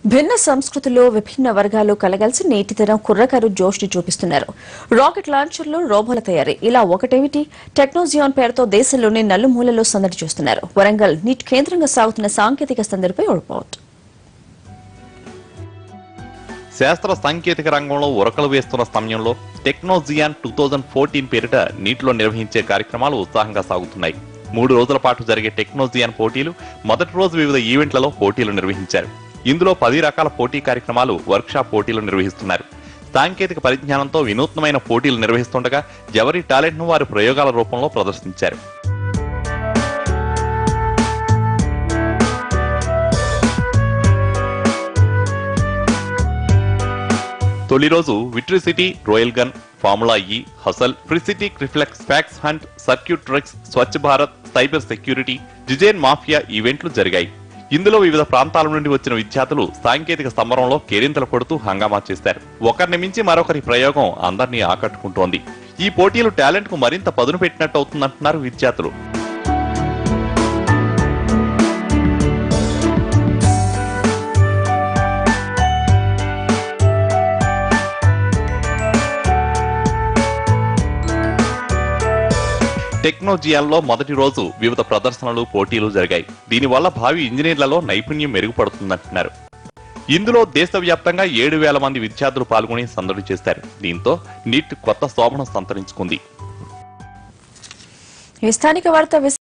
భిన్న సంస్కృతులు విభిన్న వర్గాలు కలగలిసి నేటి తరం కుర్రకారు జోష్ని చూపిస్తున్నారు రాకెట్ లాంచర్లు రోబోల తయారీ ఇలా ఒకటేమిటి టెక్నోజియాన్ పేరుతో దేశంలోని నలుమూలలో సందడి చూస్తున్నారు వరంగల్ నీట్ కేంద్రంగా సాగుతున్న సాంకేతిక సందడిపై ఓ రిపోర్ట్ శాస్త్ర సాంకేతిక రంగంలో ఉరకలు వేస్తున్న సమయంలో టెక్నోజియాన్ టూ థౌజండ్ ఫోర్టీన్ పేరిట నీటిలో నిర్వహించే కార్యక్రమాలు ఉత్సాహంగా సాగుతున్నాయి మూడు రోజుల పాటు జరిగే టెక్నోజియాన్ పోటీలు మొదటి రోజు వివిధ ఈవెంట్లలో పోటీలు నిర్వహించారు ఇందులో పది రకాల పోటీ కార్యక్రమాలు వర్క్షాప్ పోటీలు నిర్వహిస్తున్నారు సాంకేతిక పరిజ్ఞానంతో వినూత్నమైన పోటీలు నిర్వహిస్తుండగా ఎవరి టాలెంట్ ను వారి ప్రయోగాల రూపంలో ప్రదర్శించారు తొలి రోజు విట్రిసిటీ రోయల్ గన్ ఫార్ములా ఈ హసల్ ఫ్రిసిటీ reflex facts hunt circuit trucks Swachh Bharat cyber security జిజేన్ మాఫియా ఈవెంట్లు జరిగాయి ఇందులో వివిధ ప్రాంతాల నుండి వచ్చిన విద్యార్థులు సాంకేతిక సంబరంలో కేరింతలు కొడుతూ హంగామా చేశారు ఒకరిని మించి మరొకరి ప్రయోగం అందరినీ ఆకట్టుకుంటోంది ఈ పోటీలు టాలెంట్ కు మరింత పదును పెట్టినట్టు అవుతుందంటున్నారు విద్యార్థులు టెక్నోజియాల్లో మొదటి రోజు వివిధ ప్రదర్శనలు పోటీలు జరిగాయి దీనివల్ల భావి ఇంజనీర్లలో నైపుణ్యం మెరుగుపడుతుందంటున్నారు ఇందులో దేశవ్యాప్తంగా ఏడు వేల మంది విద్యార్థులు పాల్గొని సందడి చేశారు దీంతో నీట్ కొత్త శోభను సంతరించుకుంది ఈ స్థానిక వార్త